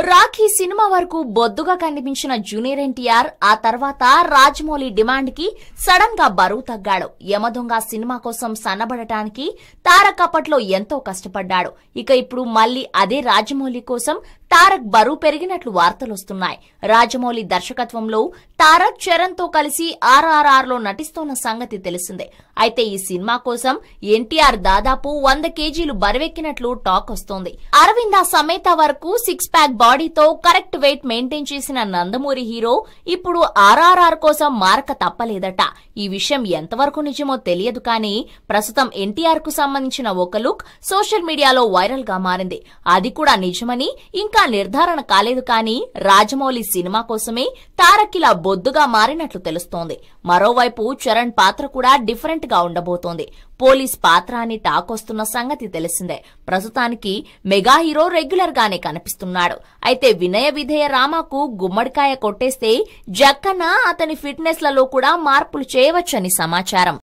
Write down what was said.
Rakhi cinema వరకు బొద్దుగా కనిపించిన జూనియర్ ఎన్టీఆర్ ఆ తర్వాత రాజమౌళి డిమాండ్ కి సడన్ గా బరువు తగ్గాడు యమదొంగ సినిమా కోసం సన్నబడటానికి తారక్ అప్పట్లో ఎంతో కష్టపడ్డాడు ఇక ఇప్పుడు మళ్ళీ అదే రాజమౌళి కోసం తారక్ బరువు పెరిగినట్లు వార్తలొస్తున్నాయి రాజమౌళి దర్శకత్వంలో తారక్ చరణ్ తో కలిసి ఆర్ఆర్ఆర్ లో నటిస్తోన్న సంగతి తెలిసిందే అయితే ఈ సినిమా కోసం ఎన్టీఆర్ దాదాపు వంద కేజీలు బరువెక్కినట్లు టాక్ వస్తోంది అరవింద సమేత వరకు సిక్స్ ప్యాక్ బాడీతో కరెక్ట్ వెయిట్ మెయింటైన్ చేసిన నందమూరి హీరో ఇప్పుడు ఆర్ఆర్ఆర్ కోసం మారక తప్పలేదట ఈ విషయం ఎంతవరకు నిజమో తెలియదు కానీ ప్రస్తుతం ఎన్టీఆర్ కు సంబంధించిన ఒక లుక్ సోషల్ మీడియాలో వైరల్ గా మారింది అది కూడా నిజమని ఇంకా నిర్ధారణ కాలేదు కానీ రాజమౌళి సినిమా కోసమే తారకిలా బొద్దుగా మారినట్లు తెలుస్తోంది మరోవైపు చరణ్ పాత్ర కూడా డిఫరెంట్ గా ఉండబోతోంది పోలీస్ పాత్ర అని టాక్ వస్తున్న సంగతి తెలిసిందే ప్రస్తుతానికి మెగా హీరో రెగ్యులర్ గానే కనిపిస్తున్నాడు అయితే వినయ విధేయ రామాకు గుమ్మడికాయ కొట్టేస్తే జక్కన్న అతని ఫిట్నెస్ లలో కూడా మార్పులు చేయవచ్చని సమాచారం